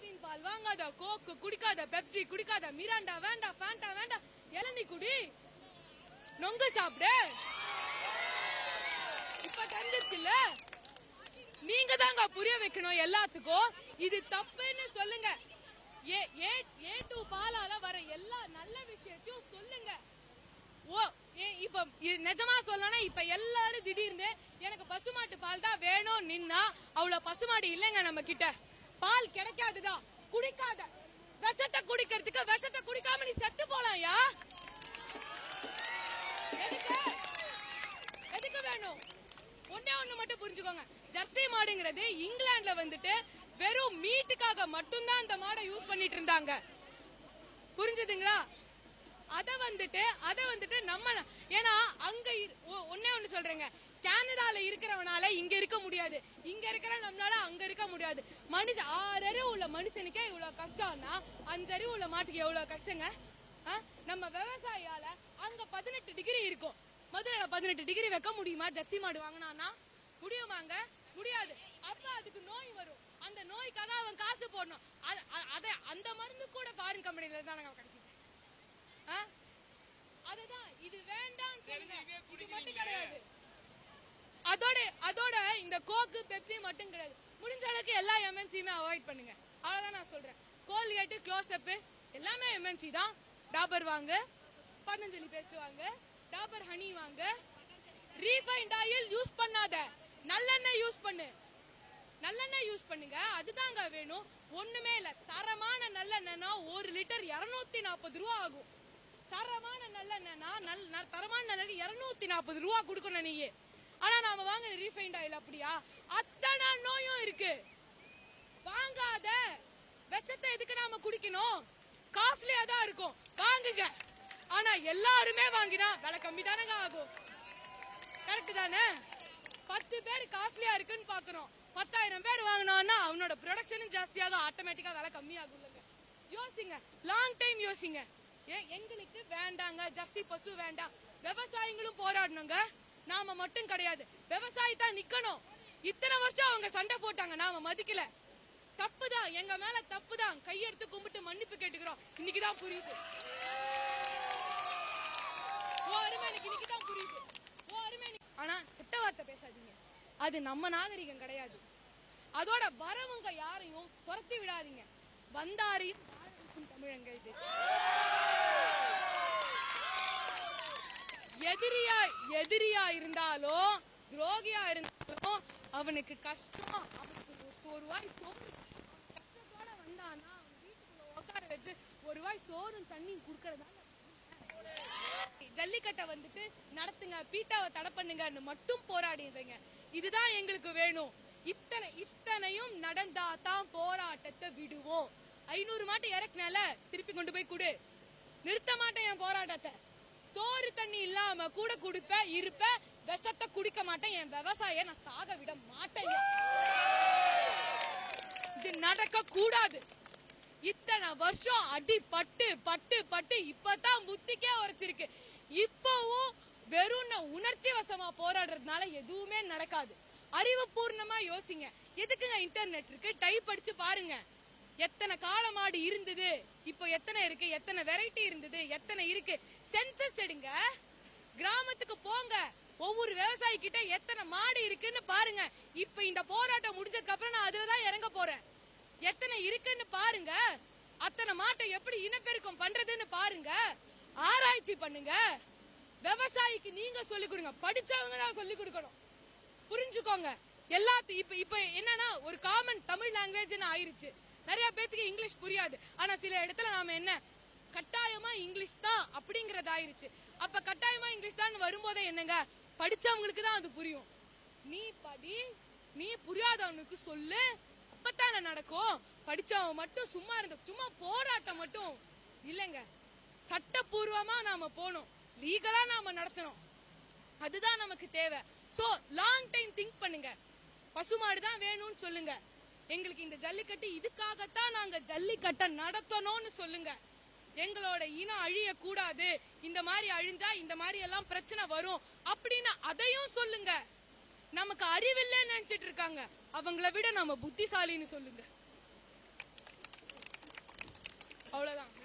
ஆவின் பால் வாங்காத கோக்கு குடிக்காத பெப்சி குடிக்காத மிராண்டா வேண்டாம் ஃபேண்டா வேண்டாம் இளநீ குடி நொங்கு சாப்பிடு இப்ப தெரிஞ்சிருச்சுல்ல நீங்க தாங்க புரிய வைக்கணும் எல்லாத்துக்கும் இது தப்புன்னு சொல்லுங்க ஏ ஏ ஏ டு பாலால வர எல்லா நல்ல விஷயத்தையும் சொல்லுங்க ஓ ஏ, இப்ப இது நிஜமா சொல்லணும் இப்ப எல்லாரும் திடீர்னு எனக்கு பசுமாட்டு பால் தான் வேணும் நின்னா அவ்வளவு பசுமாடு இல்லைங்க நம்ம கிட்ட பால் கிடைக்காதுதான் குடிக்காத விஷத்தை குடிக்கிறதுக்கு விஷத்தை குடிக்காம நீ செத்து போலாம்யா எதுக்கு எதுக்கு வேணும் ஒண்ணே ஒண்ணு மட்டும் புரிஞ்சுக்கோங்க ஜெர்சி மாடுங்கிறது இங்கிலாந்துல வந்துட்டு வெறும் மீட்டுக்காக மட்டும்தான் அந்த மாடை யூஸ் பண்ணிட்டு இருந்தாங்க புரிஞ்சுதுங்களா அத வந்துட்டு அத வந்துட்டு நம்ம ஏன்னா அங்க இரு- ஒ- ஒண்ணே ஒண்ணு சொல்றேங்க கனடால இருக்கிறவனால இங்க இருக்க முடியாது இங்க இருக்கிற நம்மளால அங்க இருக்க முடியாது மனுஷ ஆறு அறிவு உள்ள மனுஷனுக்கே இவ்வளவு கஷ்டம்னா அஞ்சு அறிவு உள்ள மாட்டுக்கு எவ்வளவு கஷ்டங்க ஆ? நம்ம விவசாயியால அங்க பதினெட்டு டிகிரி இருக்கும் மதுரையில பதினெட்டு டிகிரி வைக்க முடியுமா ஜெர்சி மாடு வாங்கினானா முடியுமாங்க முடியாது அப்ப அதுக்கு நோய் வரும் அந்த நோய்க்காக அவன் காசு போடணும் அத- அ- அத அந்த மருந்து கூட ஃபாரின் கம்பெனில இருந்தா கிடைக்குது ஆ? அதுதான் இது வேண்டாம் சொல்லுங்க இது மட்டும் கிடையாது அதோட அதோட இந்த கோக்கு பெப்சி மட்டும் கிடையாது முடிஞ்ச அளவுக்கு எல்லா எம்என்சியுமே அவாய்ட் பண்ணுங்க அவ்வளவுதான் நான் சொல்றேன் கோல்கேட் க்ளோஸ் அப் எல்லாமே எம்என்சி தான் டாபர் வாங்க பதஞ்சலி பேஸ்ட் வாங்க டாபர் ஹனி வாங்க ரீஃபைண்ட் ஆயில் யூஸ் பண்ணாத நல்லெண்ணெய் யூஸ் பண்ணு நல்லெண்ணெய் யூஸ் பண்ணுங்க அதுதாங்க வேணும் ஒண்ணுமே இல்ல தரமான நல்லெண்ணெய்னா ஒரு லிட்டர் 240 நாற்பது ரூபா ஆகும் தரமான நல்லெண்ணெய்னா நல் ந- தரமான நல்லெண்ணெய் 240 நாற்பது ரூபா கொடுக்கணும் நீங்க ஆனா நாம வாங்குற ரீஃபைண்ட் ஆயில் அப்படியா அத்தனை நோயும் இருக்கு வாங்காத விஷத்தை எதுக்கு நாம குடிக்கணும் காஸ்ட்லியா தான் இருக்கும் வாங்குங்க ஆனா எல்லாருமே வாங்கினா விலை கம்மி தானங்க ஆகும் கரெக்ட் தானே பத்து பேர் காஸ்ட்லியா இருக்குன்னு பாக்குறோம் பத்தாயிரம் பேர் வாங்கினான்னா அவனோட ப்ரொடக்ஷனும் ஜாஸ்தியாகும் ஆட்டோமேட்டிக்கா விலை கம்மியாகும் இல்லைங்க யோசிங்க லாங் டைம் யோசிங்க ஏன் எங்களுக்கு வேண்டாங்க ஜர்சி பசு வேண்டாம் விவசாயிகளும் போராடணுங்க நாம மட்டும் கிடையாது விவசாயி தான் நிக்கணும் இத்தனை வருஷம் அவங்க சண்டை போட்டாங்க நாம மதிக்கல தப்புதான் எங்க மேல தப்புதான் கையெடுத்து கும்பிட்டு மன்னிப்பு கேட்டுக்கிறோம் இன்னைக்குதான் புரியுது ஓ அருமை எனக்கு இன்னைக்குதான் புரியுது ஓ அருமை எனக்கு- ஆனா கெட்ட வார்த்தை பேசாதீங்க அது நம்ம நாகரிகம் கிடையாது அதோட வரவங்க யாரையும் துரத்தி விடாதீங்க வந்தாரையும் வாழ வைக்கும் தமிழங்க இது எதிரியா எதிரியா இருந்தாலும் துரோகியா இருந்தாலும் அவனுக்கு கஷ்டம் அவனுக்கு ஒரு- ஒரு வாய் சோறு கஷ்டத்தோட வந்தானா அவன் வீட்டுக்குள்ள உட்கார வச்சு ஒரு வாய் சோறும் தண்ணியும் கொடுக்கறதால ஜல்லிக்கட்டை வந்துட்டு நடத்துங்க பீட்டாவை தடை பண்ணுங்கன்னு மட்டும் போராடிடுங்க இதுதான் எங்களுக்கு வேணும் இத்தனை இத்தனையும் நடந்தா தான் போராட்டத்தை விடுவோம் ஐநூறு மாட்டை இறக்குனால திருப்பி கொண்டு போய் கொடு நிறுத்த மாட்டேன் என் போராட்டத்தை சோறு தண்ணி இல்லாம கூட குடிப்ப இருப்ப விஷத்தை குடிக்க மாட்டேன் என் விவசாய நான் சாக விட மாட்டேன் இது நடக்க கூடாது இத்தனை வருஷம் அடி பட்டு பட்டு பட்டு இப்பதான் புத்திக்கே உரைச்சிருக்கு இப்பவும் வெறும் நான் உணர்ச்சி வசமா போராடுறதுனால எதுவுமே நடக்காது அறிவுபூர்ணமா யோசிங்க எதுக்குங்க இன்டர்நெட் இருக்கு டைப் அடிச்சு பாருங்க எத்தனை காளமாடு இருந்தது இப்போ எத்தனை இருக்கு எத்தனை வெரைட்டி இருந்தது எத்தனை இருக்கு சென்சஸ் எடுங்க கிராமத்துக்கு போங்க ஒவ்வொரு விவசாயி கிட்ட எத்தனை மாடு இருக்குன்னு பாருங்க இப்ப இந்த போராட்டம் முடிஞ்சதுக்கு அப்புறம் நான் அதுலதான் இறங்க போறேன் எத்தனை இருக்குன்னு பாருங்க அத்தனை மாட்டை எப்படி இனப்பெருக்கம் பண்றதுன்னு பாருங்க ஆராய்ச்சி பண்ணுங்க விவசாயிக்கு நீங்க சொல்லிக் கொடுங்க படிச்சவங்க தான் சொல்லிக் கொடுக்கணும் புரிஞ்சுக்கோங்க எல்லாத்தையும் இப்ப இப்ப என்னன்னா ஒரு காமன் தமிழ் லாங்குவேஜ்னு ஆயிருச்சு நிறைய பேத்துக்கு இங்கிலீஷ் புரியாது ஆனா சில இடத்துல நாம என்ன கட்டாயமா இங்கிலீஷ் தான் அப்படிங்கறது ஆயிருச்சு அப்ப கட்டாயமா இங்கிலீஷ் தான் வரும்போதே என்னங்க படிச்சவங்களுக்கு தான் அது புரியும் நீ படி நீ புரியாதவனுக்கு சொல்லு அப்பத்தானே நடக்கும் படிச்சவன் மட்டும் சும்மா இருந்த சும்மா போராட்டம் மட்டும் இல்லைங்க சட்டப்பூர்வமா நாம போகணும் லீகலா நாம நடத்தணும் அதுதான் நமக்கு தேவை சோ லாங் டைம் திங்க் பண்ணுங்க பசுமாடு தான் வேணும்னு சொல்லுங்க எங்களுக்கு இந்த ஜல்லிக்கட்டு இதுக்காகத்தான் நாங்க ஜல்லிக்கட்டை நடத்தணும்னு சொல்லுங்க எங்களோட இனம் அழிய கூடாது இந்த மாதிரி அழிஞ்சா இந்த மாதிரி எல்லாம் பிரச்சனை வரும் அப்படின்னு அதையும் சொல்லுங்க நமக்கு அறிவில்லைன்னு நினைச்சிட்டு இருக்காங்க அவங்கள விட நம்ம புத்திசாலின்னு சொல்லுங்க அவ்வளவுதான்